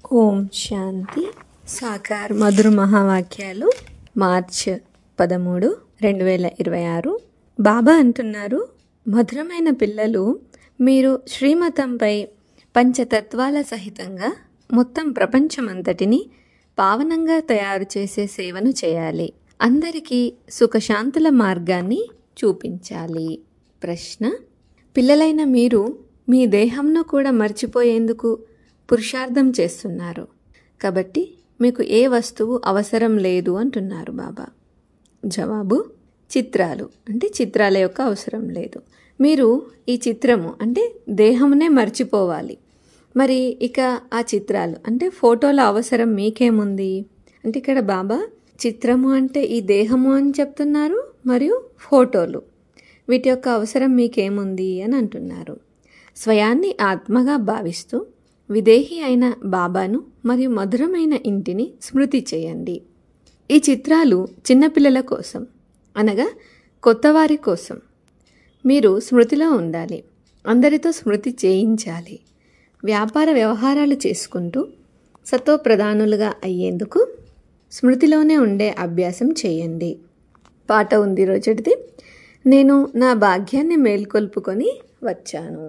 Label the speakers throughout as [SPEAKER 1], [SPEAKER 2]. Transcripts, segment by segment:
[SPEAKER 1] ఓం శాంతి సాకార్ మధుర మహావాక్యాలు March పదమూడు రెండు వేల ఇరవై ఆరు బాబా అంటున్నారు మధురమైన పిల్లలు మీరు శ్రీమతంపై పంచతత్వాల సహితంగా మొత్తం ప్రపంచమంతటిని పావనంగా తయారు చేసే సేవను చేయాలి అందరికీ సుఖశాంతుల మార్గాన్ని చూపించాలి ప్రశ్న పిల్లలైన మీరు మీ దేహంను కూడా మర్చిపోయేందుకు పురుషార్థం చేస్తున్నారు కాబట్టి మీకు ఏ వస్తువు అవసరం లేదు అంటున్నారు బాబా జవాబు చిత్రాలు అంటే చిత్రాల యొక్క అవసరం లేదు మీరు ఈ చిత్రము అంటే దేహమునే మర్చిపోవాలి మరి ఇక ఆ చిత్రాలు అంటే ఫోటోల అవసరం మీకేముంది అంటే ఇక్కడ బాబా చిత్రము అంటే ఈ దేహము అని చెప్తున్నారు మరియు ఫోటోలు వీటి యొక్క అవసరం మీకేముంది అని అంటున్నారు స్వయాన్ని ఆత్మగా భావిస్తూ విదేహి అయిన బాబాను మరియు మధురమైన ఇంటిని స్మృతి చేయండి ఈ చిత్రాలు చిన్నపిల్లల కోసం అనగా కొత్తవారి కోసం మీరు స్మృతిలో ఉండాలి అందరితో స్మృతి చేయించాలి వ్యాపార వ్యవహారాలు చేసుకుంటూ సతో ప్రధానులుగా అయ్యేందుకు స్మృతిలోనే ఉండే అభ్యాసం చేయండి పాట ఉంది రోజుటిది నేను నా భాగ్యాన్ని మేల్కొల్పుకొని వచ్చాను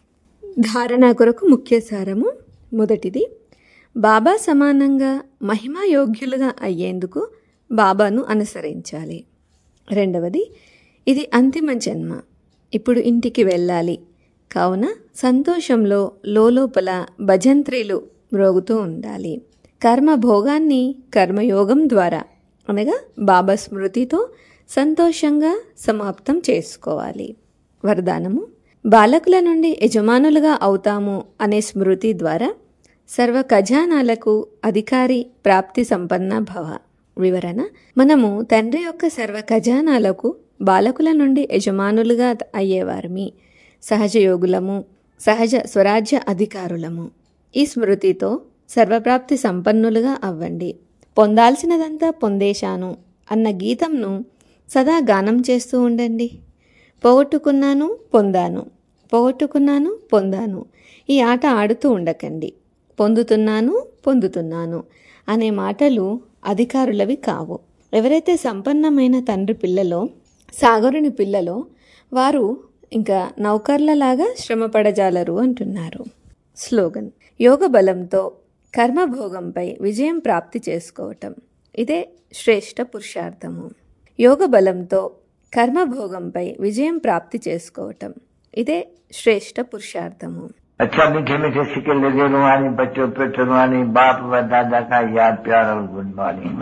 [SPEAKER 1] ధారణ కొరకు ముఖ్య సారము మొదటిది బాబా సమానంగా మహిమా యోగ్యులుగా అయ్యేందుకు బాబాను అనుసరించాలి రెండవది ఇది అంతిమ జన్మ ఇప్పుడు ఇంటికి వెళ్ళాలి కావున సంతోషంలో లోపల భజంత్రీలు మ్రోగుతూ ఉండాలి కర్మ భోగాన్ని కర్మయోగం ద్వారా అనగా బాబా స్మృతితో సంతోషంగా సమాప్తం చేసుకోవాలి వరదానము బాలకుల నుండి యజమానులుగా అవుతాము అనే స్మృతి ద్వారా సర్వ ఖజానాలకు అధికారి ప్రాప్తి సంపన్న భవ వివరణ మనము తండ్రి యొక్క సర్వ ఖజానాలకు బాలకుల నుండి యజమానులుగా అయ్యేవారమి సహజ యోగులము సహజ స్వరాజ్య అధికారులము ఈ స్మృతితో సర్వప్రాప్తి సంపన్నులుగా అవ్వండి పొందాల్సినదంతా పొందేశాను అన్న గీతంను సదా గానం చేస్తూ ఉండండి పోగొట్టుకున్నాను పొందాను పోగొట్టుకున్నాను పొందాను ఈ ఆట ఆడుతూ ఉండకండి పొందుతున్నాను పొందుతున్నాను అనే మాటలు అధికారులవి కావు ఎవరైతే సంపన్నమైన తండ్రి పిల్లలో సాగరుని పిల్లలో వారు ఇంకా నౌకర్లలాగా శ్రమపడజాలరు అంటున్నారు స్లోగన్ యోగ బలంతో కర్మభోగంపై విజయం ప్రాప్తి చేసుకోవటం ఇదే శ్రేష్ఠ పురుషార్థము యోగ బలంతో కర్మభోగంపై విజయం ప్రాప్తి చేసుకోవటం ఇదే శ్రేష్ఠ పురుషార్థము
[SPEAKER 2] अच्छा मीठे मीठे सिक्के लगे रुहानी बच्चों पे रुहानी बाप व दादा का याद प्यार और गुड मॉर्निंग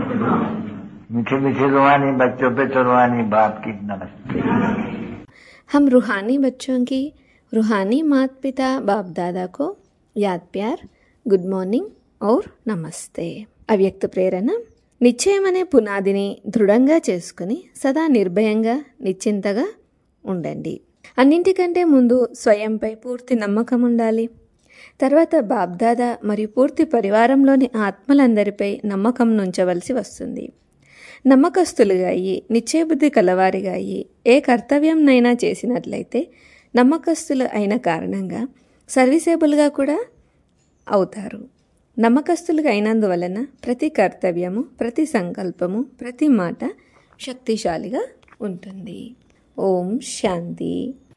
[SPEAKER 2] मीठे मीठे रुहानी बच्चों पे रुहानी बाप की नमस्ते
[SPEAKER 1] हम रूहानी बच्चों की रूहानी माता पिता बाप दादा को याद प्यार గుడ్ మార్నింగ్ ఔర్ నమస్తే అవ్యక్త ప్రేరణ నిశ్చయం అనే పునాదిని దృఢంగా చేసుకుని సదా నిర్భయంగా నిశ్చింతగా ఉండండి అన్నింటికంటే ముందు స్వయంపై పూర్తి నమ్మకం ఉండాలి తర్వాత బాబ్దాదా మరియు పూర్తి పరివారంలోని ఆత్మలందరిపై నమ్మకం ఉంచవలసి వస్తుంది నమ్మకస్తులుగా అయ్యి నిశ్చయబుద్ధి కలవారిగా అయ్యి ఏ కర్తవ్యంనైనా చేసినట్లయితే నమ్మకస్తులు అయిన కారణంగా సర్వీసేబుల్గా కూడా అవుతారు నమ్మకస్తులుగా అయినందువలన ప్రతి కర్తవ్యము ప్రతి సంకల్పము ప్రతి మాట శక్తిశాలిగా ఉంటుంది ఓం శాంతి